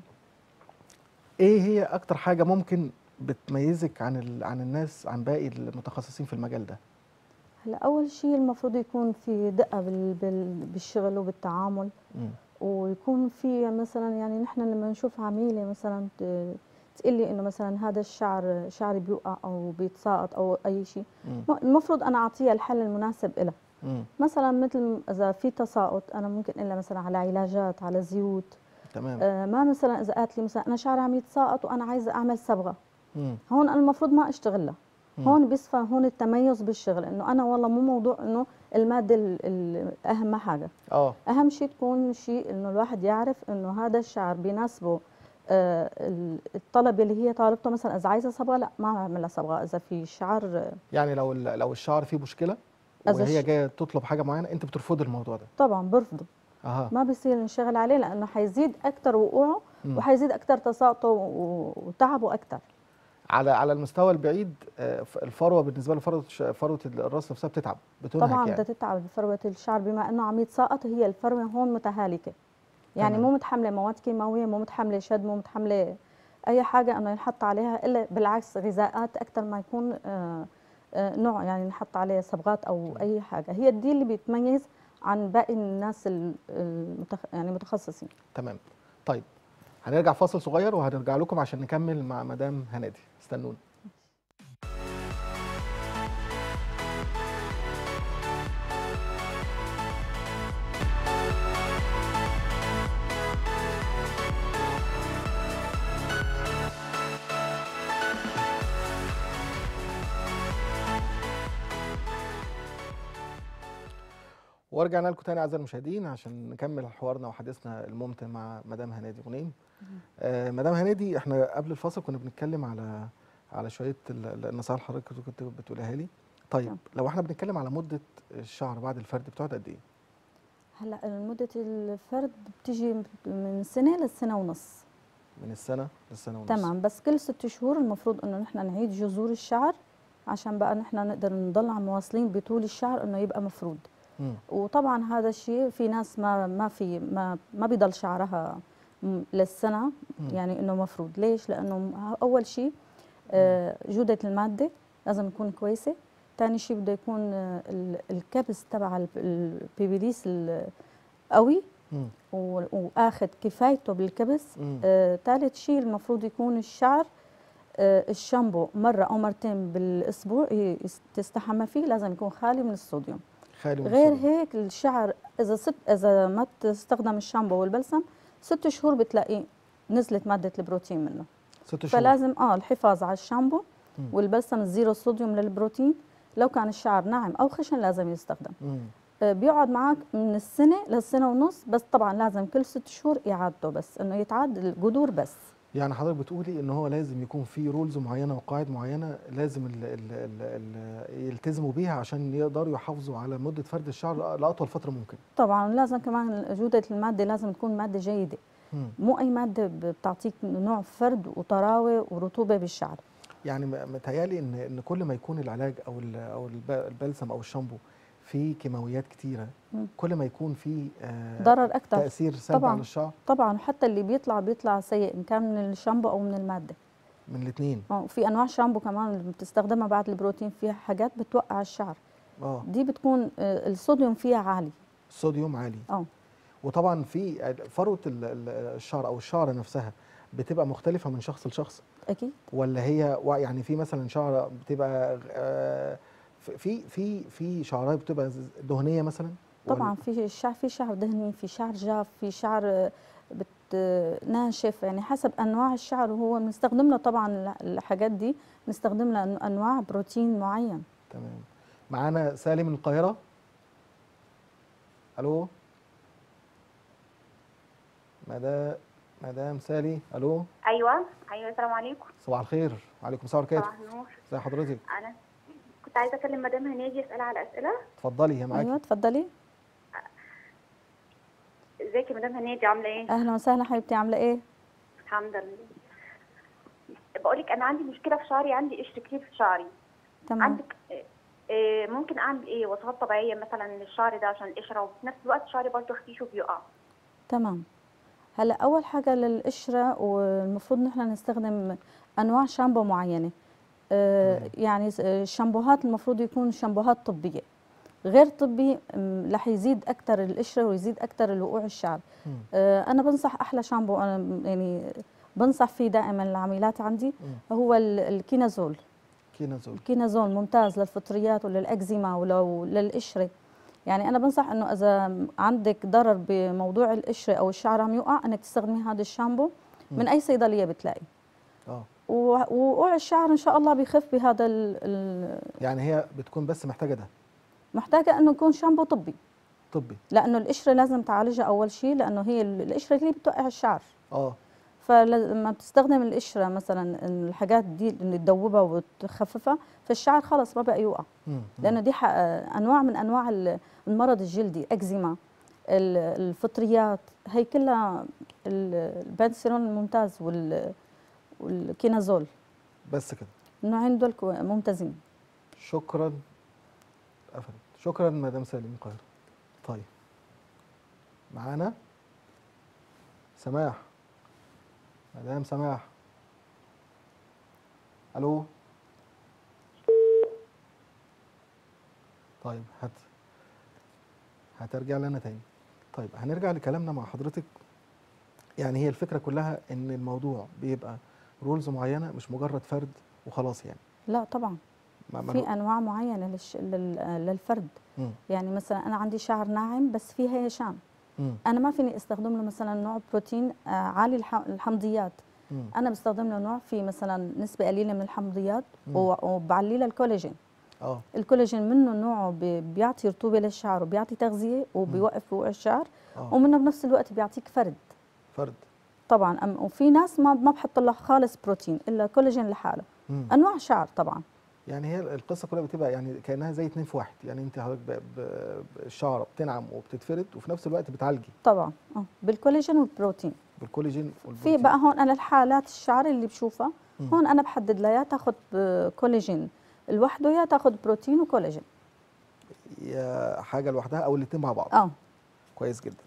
ايه هي اكتر حاجه ممكن بتميزك عن ال... عن الناس عن باقي المتخصصين في المجال ده هلا اول شيء المفروض يكون في دقه بال... بال... بالشغل وبالتعامل مم. ويكون في مثلا يعني نحن لما نشوف عميله مثلا ت- تقول لي انه مثلا هذا الشعر شعري بيوقع او بيتساقط او اي شيء مم. المفروض انا اعطيها الحل المناسب لها مم. مثلا مثل اذا في تساقط انا ممكن اقول لها مثلا على علاجات على زيوت تمام آه، ما مثلا اذا قالت لي مثلا انا شعري عم يتساقط وانا عايزه اعمل صبغه مم. هون انا المفروض ما اشتغل لها مم. هون بيصفى هون التميز بالشغل انه انا والله مو موضوع انه الماده ال- ال- اهم حاجه اه اهم شيء تكون شيء انه الواحد يعرف انه هذا الشعر بيناسبه آه، ال- الطلب اللي هي طالبته مثلا اذا عايزه صبغه لا ما بعمل لها صبغه اذا في شعر آه، يعني لو ال- لو الشعر فيه مشكله إذا وهي الش- جايه تطلب حاجه معينه انت بترفضي الموضوع ده طبعا برفضه اها ما بيصير نشتغل عليه لانه حيزيد اكثر وقوعه مم. وحيزيد اكثر تساقطه و- وتعبه اكثر على على المستوى البعيد آه، ف- الفروه بالنسبه لفروه الش- فروه الراس نفسها بتتعب بتنهك طبعا يعني بدها تتعب فروه الشعر بما انه عم يتساقط هي الفروه هون متهالكه يعني تمام. مو متحمله مواد كيماويه مو متحمله شد مو متحمله اي حاجه انه ينحط عليها الا بالعكس غذاءات اكثر ما يكون آه، آه، نوع يعني نحط عليه صبغات او اي حاجه هي دي اللي بتميز عن باقي الناس ال- المتخ... يعني متخصصين تمام طيب هنرجع فاصل صغير وهنرجع لكم عشان نكمل مع مدام هنادي استنونا ورجعنا لكم تاني اعزائي المشاهدين عشان نكمل حوارنا وحديثنا الممتع مع مدام هنادي غنيم آه مدام هنادي احنا قبل الفاصل كنا بنتكلم على على شويه ال- ال- النصائح اللي حضرتك كنت بتقولها لي طيب نعم. لو احنا بنتكلم على مده الشعر بعد الفرد بتقعد قد ايه هلا مده الفرد بتيجي من سنه لسنه ونص من السنه للسنه ونص تمام بس كل ست شهور المفروض انه نحن نعيد جذور الشعر عشان بقى نحن نقدر نضل عم مواصلين بطول الشعر انه يبقى مفرود مم. وطبعا هذا الشيء في ناس ما ما في ما ما بيضل شعرها م- للسنه مم. يعني انه مفروض ليش لانه م- اول شيء آه، جوده الماده لازم تكون كويسه ثاني شيء بده يكون آه، ال- الكبس تبع ال- البيبيليس ال- قوي مم. و- واخذ كفايته بالكبس مم. آه، ثالث شيء المفروض يكون الشعر آه، الشامبو مرة أو مرتين بالأسبوع ي- يس- تستحمى فيه لازم يكون خالي من الصوديوم خالي من غير الصدمة. هيك الشعر إذا ست إذا ما تستخدم الشامبو والبلسم ست شهور بتلاقيه نزلت مادة البروتين منه ست شهور فلازم اه الحفاظ على الشامبو مم. والبلسم الزيرو صوديوم للبروتين لو كان الشعر ناعم أو خشن لازم يستخدم مم. آه، بيقعد معك من السنة للسنة ونص بس طبعا لازم كل ست شهور إعادته بس إنه يتعاد الجذور بس يعني حضرتك بتقولي ان هو لازم يكون في رولز معينه وقواعد معينه لازم ال ال ال ال يلتزموا بيها عشان يقدروا يحافظوا على مده فرد الشعر لاطول فتره ممكن طبعا لازم كمان جوده الماده لازم تكون ماده جيده مم. مو اي ماده بتعطيك نوع فرد وطراوه ورطوبه بالشعر يعني م- متهيألي ان ان كل ما يكون العلاج او ال او الب- البلسم او الشامبو فيه كيماويات كتيره مم. كل ما يكون فيه آه ضرر اكثر تاثير سلبي طبعاً. على الشعر طبعا حتى اللي بيطلع بيطلع سيء ان كان من الشامبو او من الماده من الاثنين اه وفي انواع شامبو كمان اللي بتستخدمها بعد البروتين فيها حاجات بتوقع الشعر اه دي بتكون آه، الصوديوم فيها عالي الصوديوم عالي اه وطبعا في فروه ال- ال- الشعر او الشعر نفسها بتبقى مختلفه من شخص لشخص اكيد ولا هي وا- يعني في مثلا شعره بتبقى آه، في في في شعرايه بتبقى ز- دهنيه مثلا ولا- طبعا في الشعر في شعر دهني في شعر جاف في شعر آه، بت آه، ناشف يعني حسب انواع الشعر وهو بنستخدم له طبعا ال- الحاجات دي بنستخدم له أن- انواع بروتين معين تمام معانا سالم من القاهره الو مدام مدام سالي الو ايوه ايوه السلام عليكم صباح الخير وعليكم السلام ورحمه الله صباح النور ازي حضرتك انا كنت عايزه اكلم مدام هنادي اسالها على اسئله اتفضلي هي معاكي ايوه اتفضلي ازيك يا مدام هنادي عامله ايه اهلا وسهلا حبيبتي عامله ايه الحمد لله بقول لك انا عندي مشكله في شعري عندي قشر كتير في شعري تمام عندك آه، آه، ممكن اعمل ايه وصفات طبيعيه مثلا للشعر ده عشان القشره وفي نفس الوقت شعري برضه خفيف وبيقع تمام هلا اول حاجه للقشره والمفروض نحن نستخدم انواع شامبو معينه آه يعني س- آه، الشامبوهات المفروض يكون شامبوهات طبيه غير طبي م، رح يزيد اكثر القشره ويزيد اكثر الوقوع الشعر مم. آه انا بنصح احلى شامبو انا م- يعني بنصح فيه دائما العميلات عندي هو ال- الكينازول كينازول الكينازول ممتاز للفطريات وللاكزيما ولو للقشره يعني انا بنصح انه اذا عندك ضرر بموضوع القشره او الشعر عم يوقع انك تستخدمي هذا الشامبو من اي صيدليه بتلاقي اه و- ووقوع الشعر ان شاء الله بيخف بهذا ال- ال- يعني هي بتكون بس محتاجه ده محتاجه انه يكون شامبو طبي طبي لانه القشره لازم تعالجها اول شيء لانه هي ال- القشره اللي بتوقع الشعر اه فلما بتستخدم القشره مثلا الحاجات دي اللي تدوبها وتخففها فالشعر خلص ما بقى يوقع مم. مم. لانه دي ح- انواع من انواع ال- المرض الجلدي اكزيما ال- الفطريات هي كلها ال- البنسلون الممتاز وال والكينازول بس كده النوعين دول كو- ممتازين شكرا قفلت شكرا مدام سالم من القاهره طيب معانا سماح مدام سماح الو طيب هت هترجع لنا تاني طيب هنرجع لكلامنا مع حضرتك يعني هي الفكره كلها ان الموضوع بيبقى رولز معينه مش مجرد فرد وخلاص يعني لا طبعا ما ما في انواع معينه للش... لل... للفرد مم. يعني مثلا انا عندي شعر ناعم بس فيه هيشان مم. انا ما فيني استخدم له مثلا نوع بروتين آه، عالي الح... الحمضيات مم. انا بستخدم له نوع فيه مثلا نسبه قليله من الحمضيات مم. و- وبعلي له الكولاجين اه الكولاجين منه نوعه بي- بيعطي رطوبه للشعر وبيعطي تغذيه وبيوقف وقوع الشعر اه ومنه بنفس الوقت بيعطيك فرد فرد طبعا أم وفي ناس ما ما بحط لها خالص بروتين الا كولاجين لحاله مم. انواع شعر طبعا يعني هي القصه كلها بتبقى يعني كانها زي اتنين في واحد يعني انت حضرتك ب- ب- الشعره بتنعم وبتتفرد وفي نفس الوقت بتعالجي طبعا اه بالكولاجين والبروتين بالكولاجين في والبروتين. بقى هون انا الحالات الشعر اللي بشوفها مم. هون انا بحدد لها يا تاخذ كولاجين لوحده يا تاخذ بروتين وكولاجين يا حاجه لوحدها او الاتنين مع بعض اه كويس جدا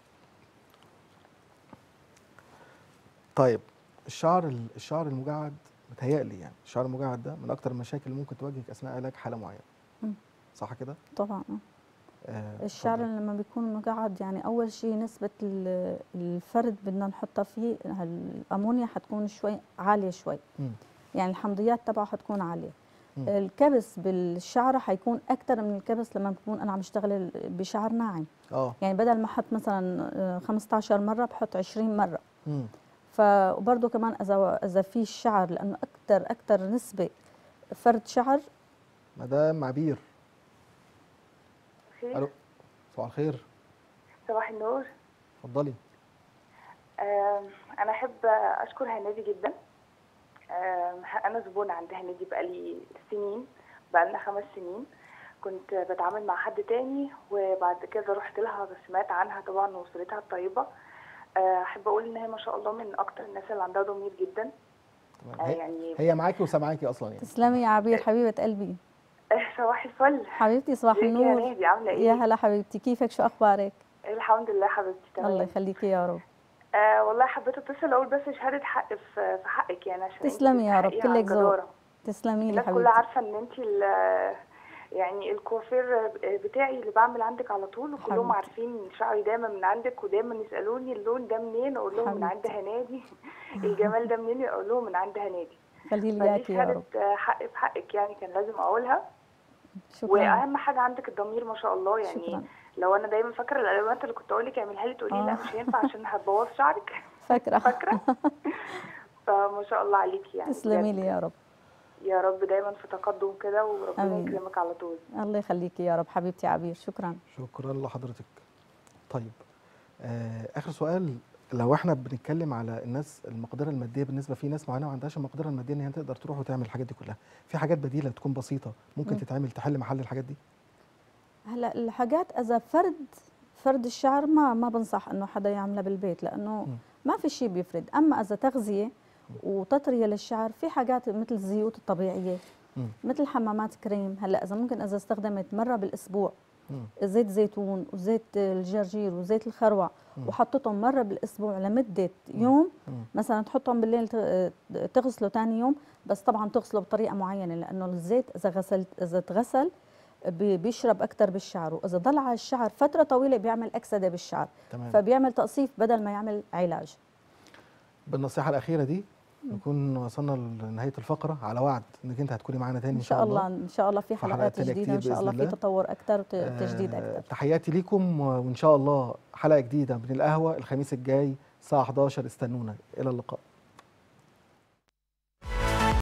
طيب الشعر ال- الشعر المجعد متهيألي يعني الشعر المجعد ده من اكتر المشاكل اللي ممكن تواجهك اثناء علاج حاله معينه مم. صح كده طبعا آه. آه الشعر اتفضل. لما بيكون مقعد يعني اول شيء نسبه ال- الفرد بدنا نحطها فيه الامونيا حتكون شوي عاليه شوي مم. يعني الحمضيات تبعه حتكون عاليه مم. الكبس بالشعره حيكون اكثر من الكبس لما بكون انا عم بشتغل بشعر ناعم اه يعني بدل ما احط مثلا آه، 15 مره بحط 20 مره مم. فبرضه كمان اذا اذا في الشعر لانه اكثر اكثر نسبه فرد شعر مدام عبير الو خير صباح الخير صباح النور اتفضلي آم، انا احب اشكر هنادي جدا آم، انا زبونه عند هنادي بقالي سنين بقالنا خمس سنين كنت بتعامل مع حد تاني وبعد كده رحت لها سمعت عنها طبعا وصورتها الطيبه آه، احب اقول ان هي ما شاء الله من اكتر الناس اللي عندها ضمير جدا تمام. آه، هي, يعني هي معاكي وسامعاكي اصلا يعني تسلمي يا عبير حبيبه قلبي آه، صباح الفل حبيبتي صباح ازيك يا النور نادي عامله ايه يا هلا حبيبتي كيفك شو اخبارك الحمد لله حبيبتي تمام الله يخليكي يا رب آه والله حبيت اتصل اقول بس شهاده حق في في حقك يعني عشان انتي تسلمي يا رب بتحققيها عن كلك ذوق جدارة. تسلمي لي الناس كلها حبيبتي عارفه ان انت يعني الكوافير بتاعي اللي بعمل عندك على طول وكلهم حبيبتي. عارفين شعري دايما من عندك ودايما يسالوني اللون ده منين اقول لهم من عند حبيبتي. هنادي الجمال ده منين اقول لهم من عند هنادي خلي لي فدي اياكي يا رب شهاده حق في حقك يعني كان لازم اقولها شكرا واهم حاجه عندك الضمير ما شاء الله يعني شكرا لو انا دايما فاكره الالوانات اللي كنت اقول لك اعملها لي تقولي لي لا آه. مش هينفع عشان هتبوظ شعرك فاكره فاكره فما شاء الله عليكي يعني تسلمي بجد. لي يا رب يا رب دايما في تقدم كده وربنا آمين. يكرمك على طول الله يخليكي يا رب حبيبتي عبير شكرا شكرا لحضرتك طيب آه اخر سؤال لو احنا بنتكلم على الناس المقدره الماديه بالنسبه في ناس معينه ما عندهاش المقدره الماديه ان هي تقدر تروح وتعمل الحاجات دي كلها في حاجات بديله تكون بسيطه ممكن مم. تتعمل تحل محل الحاجات دي هلا الحاجات اذا فرد فرد الشعر ما ما بنصح انه حدا يعملها بالبيت لانه مم. ما في شيء بيفرد اما اذا تغذيه وتطريه للشعر في حاجات مثل الزيوت الطبيعيه مم. مثل حمامات كريم هلا اذا ممكن اذا استخدمت مره بالاسبوع مم. زيت زيتون وزيت الجرجير وزيت الخروع مم. وحطيتهم مره بالاسبوع لمده يوم مم. مثلا تحطهم بالليل ت- تغسله ثاني يوم بس طبعا تغسله بطريقه معينه لانه الزيت اذا غسلت اذا تغسل بي- بيشرب اكثر بالشعر واذا ضل على الشعر فتره طويله بيعمل اكسده بالشعر تمام فبيعمل تقصيف بدل ما يعمل علاج بالنصيحه الاخيره دي نكون وصلنا لنهايه الفقره على وعد انك انت هتكوني معانا تاني ان شاء الله ان شاء الله في في حلقات حلقات تانية جديده كتير ان شاء بإذن الله في الله. تطور اكثر وتجديد آه، اكثر تحياتي ليكم وان شاء الله حلقه جديده من القهوه الخميس الجاي الساعه 11 استنونا الى اللقاء